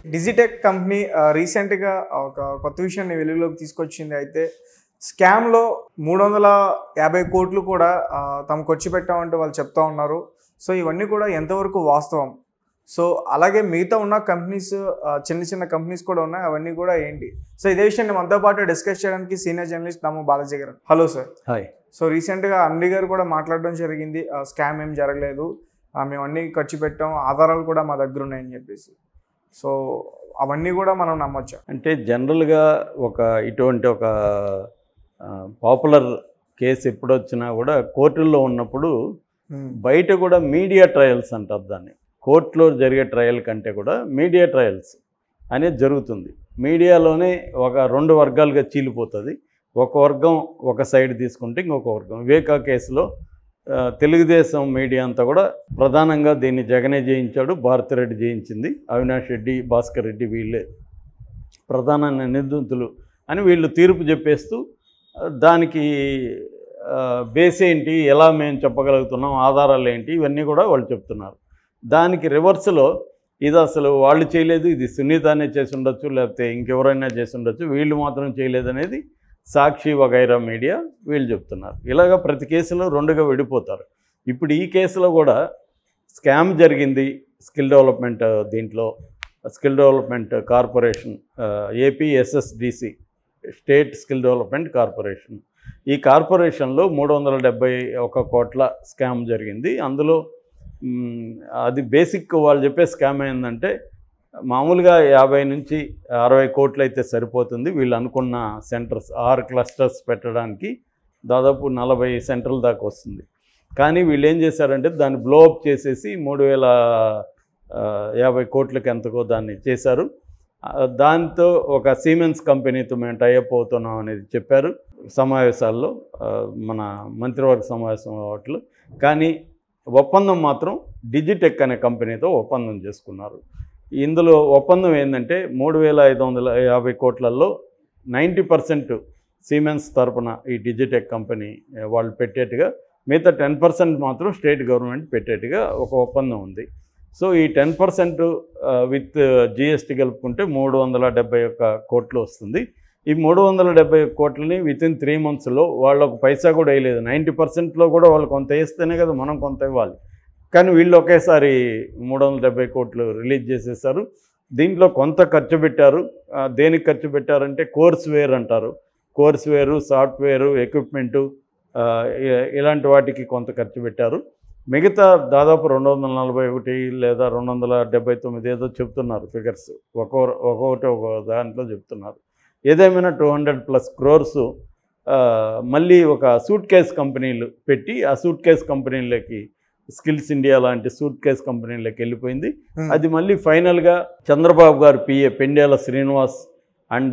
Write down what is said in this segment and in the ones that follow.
Digitek company ఆ, రీసెంట్గా ఒక కొత్త విషయాన్ని వెలుగులోకి తీసుకొచ్చింది అయితే స్కామ్లో మూడు వందల యాభై కోట్లు కూడా ఆ, తమకు వచ్చి పెట్టామంటూ వాళ్ళు చెప్తా ఉన్నారు సో ఇవన్నీ కూడా ఎంతవరకు వాస్తవం సో అలాగే మిగతా ఉన్న కంపెనీస్ ఆ, చిన్న చిన్న కంపెనీస్ కూడా ఉన్నాయి అవన్నీ కూడా ఏంటి సో ఇదే విషయాన్ని మనతో పాటు డిస్కస్ చేయడానికి సీనియర్ జర్నలిస్ట్ దాము బాలాజీ గారు హలో సార్ హాయ్ సో రీసెంట్గా అండి గారు కూడా మాట్లాడడం జరిగింది స్కామ్ ఏం జరగలేదు ఆ, మేము అన్నీ ఖర్చు పెట్టాం ఆధారాలు కూడా మా దగ్గర ఉన్నాయని చెప్పేసి సో అవన్నీ కూడా మనం నమ్మొచ్చా అంటే జనరల్గా ఒక ఇటువంటి ఒక పాపులర్ కేసు ఎప్పుడు వచ్చినా కూడా కోర్టుల్లో ఉన్నప్పుడు బయట కూడా మీడియా ట్రయల్స్ అంటారు దాన్ని కోర్టులో జరిగే ట్రయల్ కంటే కూడా మీడియా ట్రయల్స్ అనేది జరుగుతుంది మీడియాలోనే ఒక రెండు వర్గాలుగా చీలిపోతుంది ఒక వర్గం ఒక సైడ్ తీసుకుంటే ఇంకొక వర్గం వివేకా కేసులో ఆ, తెలుగుదేశం మీడియా అంతా కూడా ప్రధానంగా దీన్ని జగనే జయించాడు భారతిరెడ్డి జయించింది అవినాష్ రెడ్డి భాస్కర్ రెడ్డి వీళ్ళే ప్రధాన నిందితులు అని వీళ్ళు తీర్పు చెప్పేస్తూ ఆ, దానికి ఆ, బేస్ ఏంటి ఎలా మేము చెప్పగలుగుతున్నాం ఆధారాలు ఏంటి ఇవన్నీ కూడా వాళ్ళు చెప్తున్నారు దానికి రివర్స్లో ఇది అసలు వాళ్ళు చేయలేదు ఇది సునీతానే చేసి ఉండొచ్చు లేకపోతే ఇంకెవరైనా చేసి ఉండొచ్చు వీళ్ళు మాత్రం చేయలేదు అనేది సాక్షి వగైరా మీడియా వీళ్ళు చెప్తున్నారు ఇలాగ ప్రతి కేసులో రెండుగా విడిపోతారు ఇప్పుడు ఈ కేసులో కూడా స్కామ్ జరిగింది స్కిల్ డెవలప్మెంట్ దీంట్లో skill development corporation AP SSDC state skill development corporation ఈ కార్పొరేషన్లో మూడు వందల డెబ్బై ఒక కోట్ల స్కామ్ జరిగింది అందులో మ్, అది బేసిక్ వాళ్ళు చెప్పే స్కామ్ ఏంటంటే మామూలుగా యాభై నుంచి అరవై కోట్లు అయితే సరిపోతుంది వీళ్ళు అనుకున్న సెంటర్స్ ఆరు క్లస్టర్స్ పెట్టడానికి దాదాపు నలభై సెంటర్ల దాకా వస్తుంది కానీ వీళ్ళు ఏం చేశారంటే దాన్ని బ్లో అప్ చేసేసి మూడు వేల ఆ, యాభై కోట్లకి ఎంతకో దాన్ని చేశారు ఆ, దాంతో ఒక సీమెన్స్ కంపెనీతో మేము టైఅప్ అవుతున్నాం అనేది చెప్పారు సమావేశాల్లో ఆ, మన మంత్రివర్గ సమావేశం వాటిలో కానీ ఒప్పందం మాత్రం డిజిటెక్ అనే కంపెనీతో ఒప్పందం చేసుకున్నారు ఇందులో ఒప్పందం ఏంటంటే మూడు వేల ఐదు వందల యాభై కోట్లలో నైంటీ పర్సెంట్ సీమెన్స్ తరపున ఈ డిజిటెక్ కంపెనీ ఆ, వాళ్ళు పెట్టేట్టుగా మిగతా టెన్ పర్సెంట్ మాత్రం స్టేట్ గవర్నమెంట్ పెట్టేట్టుగా ఒక ఒప్పందం ఉంది సో ఈ టెన్ పర్సెంట్ విత్ జిఎస్టీ కలుపుకుంటే మూడు వందల డెబ్బై ఒక్క కోట్లు వస్తుంది ఈ మూడు వందల డెబ్బై కోట్లని విత్ ఇన్ త్రీ మంత్స్లో వాళ్ళు ఒక పైసా కూడా వేయలేదు నైంటీ పర్సెంట్లో కూడా వాళ్ళు కొంత వేస్తేనే కదా మనం కొంత ఇవ్వాలి కానీ వీళ్ళు ఒకేసారి మూడు వందల డెబ్బై కోట్లు రిలీజ్ చేసేసారు దీంట్లో కొంత ఖర్చు పెట్టారు ఆ, దేనికి ఖర్చు పెట్టారంటే కోర్స్ వేర్ అంటారు కోర్స్ వేరు సాఫ్ట్వేరు ఎక్విప్మెంటు ఆ, ఇ- ఇలాంటి వాటికి కొంత ఖర్చు పెట్టారు మిగతా దాదాపు రెండు వందల నలభై ఒకటి లేదా రెండు వందల డెబ్బై తొమ్మిది ఏదో చెప్తున్నారు ఫిగర్స్ ఒక్కో ఒక్కొక్కటి ఒక్కో దాంట్లో చెప్తున్నారు ఏదేమైనా టూ హండ్రెడ్ ప్లస్ క్రోర్స్ మళ్ళీ ఒక సూట్ కేస్ కంపెనీలు పెట్టి ఆ సూట్ కేస్ కంపెనీలకి స్కిల్స్ ఇండియా లాంటి సూట్ కేస్ కంపెనీలోకి వెళ్ళిపోయింది అది మళ్ళీ ఫైనల్గా చంద్రబాబు గారు పిఏ పెండ్యాల శ్రీనివాస్ అండ్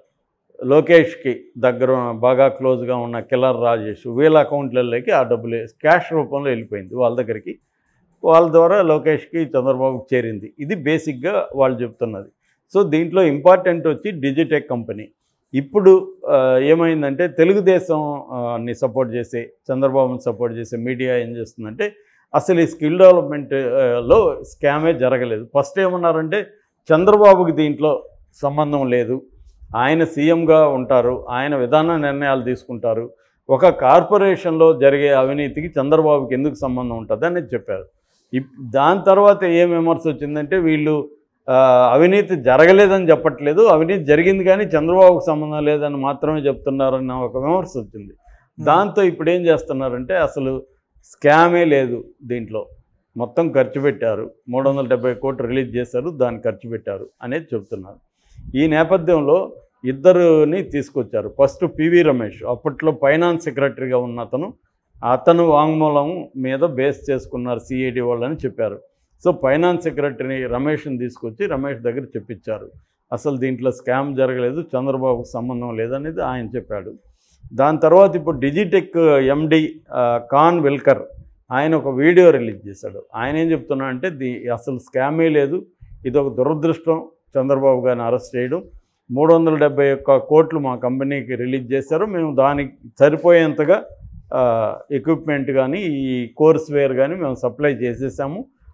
లోకేష్కి దగ్గర ఉన్న- బాగా క్లోజ్గా ఉన్న కిల్లర్ రాజేష్ వీళ్ళ అకౌంట్లలోకి ఆ డబ్బులు క్యాష్ రూపంలో వెళ్ళిపోయింది వాళ్ళ దగ్గరికి వాళ్ళ ద్వారా లోకేష్కి చంద్రబాబుకి చేరింది ఇది బేసిక్గా వాళ్ళు చెప్తున్నది సో దీంట్లో ఇంపార్టెంట్ వచ్చి డిజిటెక్ కంపెనీ ఇప్పుడు ఆ, ఏమైందంటే తెలుగుదేశం ఆ, ని సపోర్ట్ చేసే చంద్రబాబుని సపోర్ట్ చేసే మీడియా ఏం చేస్తుందంటే అసలు ఈ స్కిల్ డెవలప్మెంట్ ఆ, లో స్కామే జరగలేదు ఫస్ట్ ఏమన్నారంటే చంద్రబాబుకి దీంట్లో సంబంధం లేదు ఆయన సీఎంగా ఉంటారు ఆయన విధాన నిర్ణయాలు తీసుకుంటారు ఒక కార్పొరేషన్లో జరిగే అవినీతికి చంద్రబాబుకి ఎందుకు సంబంధం ఉంటుంది అనేది చెప్పారు ఇప్ దాని తర్వాత ఏం విమర్శ వచ్చిందంటే వీళ్ళు ఆ, అవినీతి జరగలేదని చెప్పట్లేదు అవినీతి జరిగింది కానీ చంద్రబాబుకు సంబంధం లేదని మాత్రమే చెప్తున్నారన్న ఒక విమర్శ వచ్చింది దాంతో ఇప్పుడు ఏం చేస్తున్నారంటే అసలు స్కామే లేదు దీంట్లో మొత్తం ఖర్చు పెట్టారు మూడు వందల డెబ్బై కోట్లు రిలీజ్ చేశారు దాన్ని ఖర్చు పెట్టారు అనేది చెప్తున్నారు ఈ నేపథ్యంలో ఇద్దరుని తీసుకొచ్చారు ఫస్ట్ పివి రమేష్ అప్పట్లో ఫైనాన్స్ సెక్రటరీగా ఉన్న అతను అతను వాంగ్మూలం మీద బేస్ చేసుకున్నారు సిఐడి వాళ్ళని చెప్పారు సో ఫైనాన్స్ సెక్రటరీ రమేష్ని తీసుకొచ్చి రమేష్ దగ్గర చెప్పించారు అసలు దీంట్లో స్కామ్ జరగలేదు చంద్రబాబుకు సంబంధం లేదనేది ఆయన చెప్పాడు దాని తర్వాత ఇప్పుడు డిజిటెక్ ఎండి కాన్ విల్కర్ ఆయన ఒక వీడియో రిలీజ్ చేశాడు ఆయన ఏం చెప్తున్నా అంటే దీ అసలు స్కామే లేదు ఇది ఒక దురదృష్టం చంద్రబాబు గారిని అరెస్ట్ చేయడం మూడు వందల డెబ్బై ఒక్క కోట్లు మా కంపెనీకి రిలీజ్ చేశారు మేము దానికి సరిపోయేంతగా ఎక్విప్మెంట్ కానీ ఈ కోర్స్ వేర్ కానీ మేము సప్లై చేసేసాము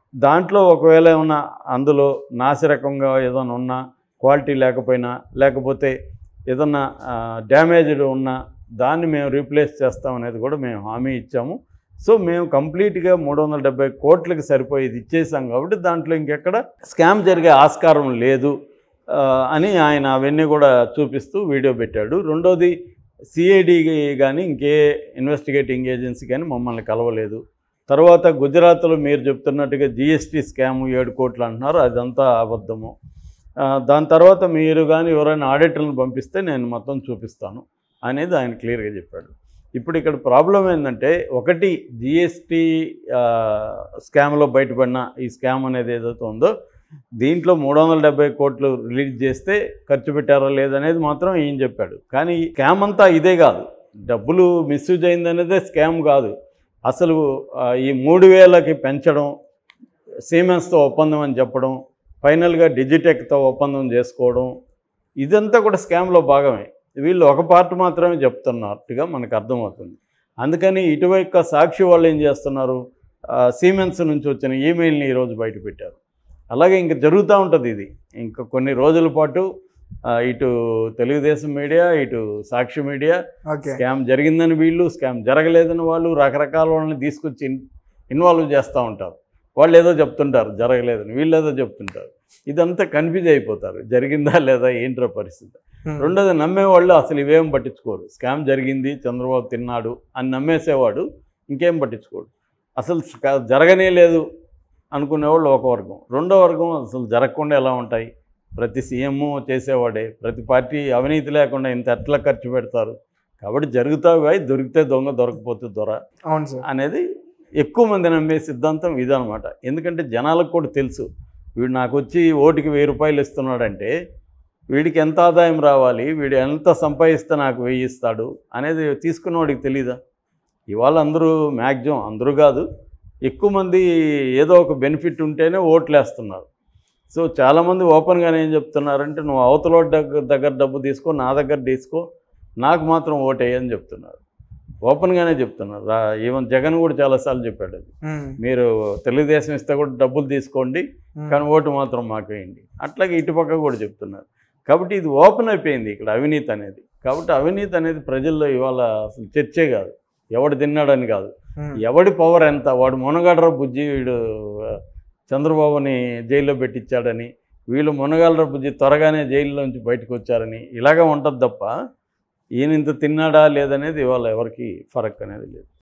దాంట్లో ఒకవేళ ఏమన్నా అందులో నాసిరకంగా ఏదైనా ఉన్నా క్వాలిటీ లేకపోయినా లేకపోతే ఏదన్నా డ్యామేజ్డ్ ఉన్నా దాన్ని మేము రీప్లేస్ చేస్తాం అనేది కూడా మేము హామీ ఇచ్చాము సో మేము కంప్లీట్గా మూడు వందల డెబ్బై కోట్లకి సరిపోయేది ఇచ్చేసాం కాబట్టి దాంట్లో ఇంకెక్కడ స్కామ్ జరిగే ఆస్కారం లేదు ఆ, అని ఆయన అవన్నీ కూడా చూపిస్తూ వీడియో పెట్టాడు రెండోది సిఐడి కానీ ఇంకే ఇన్వెస్టిగేటింగ్ ఏజెన్సీ కానీ మమ్మల్ని కలవలేదు తర్వాత గుజరాత్లో మీరు చెప్తున్నట్టుగా జిఎస్టీ స్కామ్ ఏడు కోట్లు అంటున్నారు అదంతా అబద్ధము ఆ, దాని తర్వాత మీరు కానీ ఎవరైనా ఆడిటర్లను పంపిస్తే నేను మొత్తం చూపిస్తాను అనేది ఆయన క్లియర్గా చెప్పాడు ఇప్పుడు ఇక్కడ ప్రాబ్లం ఏంటంటే ఒకటి జిఎస్టీ స్కామ్లో బయటపడిన ఈ స్కామ్ అనేది ఏదైతే ఉందో దీంట్లో మూడు వందల డెబ్బై కోట్లు రిలీజ్ చేస్తే ఖర్చు పెట్టారా లేదనేది మాత్రం ఈయన చెప్పాడు కానీ ఈ స్కామ్ అంతా ఇదే కాదు డబ్బులు మిస్యూజ్ అయిందనేదే స్కామ్ కాదు అసలు ఆ, ఈ మూడు వేలకి పెంచడం సీమెన్స్తో ఒప్పందం అని చెప్పడం ఫైనల్గా డిజిటెక్తో ఒప్పందం చేసుకోవడం ఇదంతా కూడా స్కామ్లో భాగమే వీళ్ళు ఒక పార్ట్ మాత్రమే చెప్తున్నట్టుగా మనకు అర్థమవుతుంది అందుకని ఇటువైపు సాక్షి వాళ్ళు ఏం చేస్తున్నారు ఆ, సీమెన్స్ నుంచి వచ్చిన ఈమెయిల్ని ఈరోజు బయట పెట్టారు అలాగే ఇంకా జరుగుతూ ఉంటుంది ఇది ఇంకా కొన్ని రోజుల పాటు ఆ, ఇటు తెలుగుదేశం మీడియా ఇటు సాక్షి మీడియా ఓకే స్కామ్ జరిగిందని వీళ్ళు స్కామ్ జరగలేదని వాళ్ళు రకరకాల వాళ్ళని తీసుకొచ్చి ఇన్- ఇన్వాల్వ్ చేస్తూ ఉంటారు వాళ్ళు ఏదో చెప్తుంటారు జరగలేదని వీళ్ళు ఏదో చెప్తుంటారు ఇదంతా కన్ఫ్యూజ్ అయిపోతారు జరిగిందా లేదా ఏంట్రా పరిస్థితి రెండోది నమ్మేవాళ్ళు అసలు ఇవేం పట్టించుకోరు స్కామ్ జరిగింది చంద్రబాబు తిన్నాడు అని నమ్మేసేవాడు ఇంకేం పట్టించుకోడు అసలు స్కా- జరగనే లేదు అనుకునేవాళ్ళు ఒక వర్గం రెండో వర్గం అసలు జరగకుండా ఎలా ఉంటాయి ప్రతి సీఎం చేసేవాడే ప్రతి పార్టీ అవినీతి లేకుండా ఇంత ఎట్లా ఖర్చు పెడతారు కాబట్టి జరుగుతాయి దొరికితే దొంగ దొరకపోతే దొర అవును సార్ అనేది ఎక్కువ మంది నమ్మే సిద్ధాంతం ఇదనమాట ఎందుకంటే జనాలకు కూడా తెలుసు వీడు నాకు వచ్చి ఓటుకి వెయ్యి రూపాయలు ఇస్తున్నాడంటే వీడికి ఎంత ఆదాయం రావాలి వీడు ఎంత సంపాదిస్తే నాకు వెయ్యి ఇస్తాడు అనేది తీసుకున్నవాడికి తెలీదా ఇవాళ అందరూ మ్యాక్సిమం అందరూ కాదు ఎక్కువ మంది ఏదో ఒక బెనిఫిట్ ఉంటేనే ఓట్లు వేస్తున్నారు సో చాలామంది ఓపెన్గానే ఏం చెప్తున్నారంటే నువ్వు అవతల దగ్గర దగ్గర డబ్బు తీసుకో నా దగ్గర తీసుకో నాకు మాత్రం ఓటేయని చెప్తున్నారు ఓపెన్గానే చెప్తున్నారు రా- ఈవెన్ జగన్ కూడా చాలాసార్లు చెప్పాడు అది ఉమ్, మీరు తెలుగుదేశం ఇస్తే కూడా డబ్బులు తీసుకోండి ఉమ్. కానీ ఓటు మాత్రం మాకు వేయండి అట్లాగే ఇటుపక్క కూడా చెప్తున్నారు కాబట్టి ఇది ఓపెన్ అయిపోయింది ఇక్కడ అవినీతి అనేది కాబట్టి అవినీతి అనేది ప్రజల్లో ఇవాళ అసలు చర్చే కాదు ఎవడు తిన్నాడని కాదు ఉమ్. ఎవడి పవర్ ఎంత వాడు మునగాడరా బుజ్జి వీడు ఆ, చంద్రబాబుని జైల్లో పెట్టించాడని వీళ్ళు మునగాడరా బుజ్జి త్వరగానే జైల్లోంచి బయటకు వచ్చారని ఇలాగే ఉంటుంది తప్ప ఈయన ఇంత తిన్నాడా లేదనేది ఇవాళ ఎవరికి ఫరక్ అనేది లేదు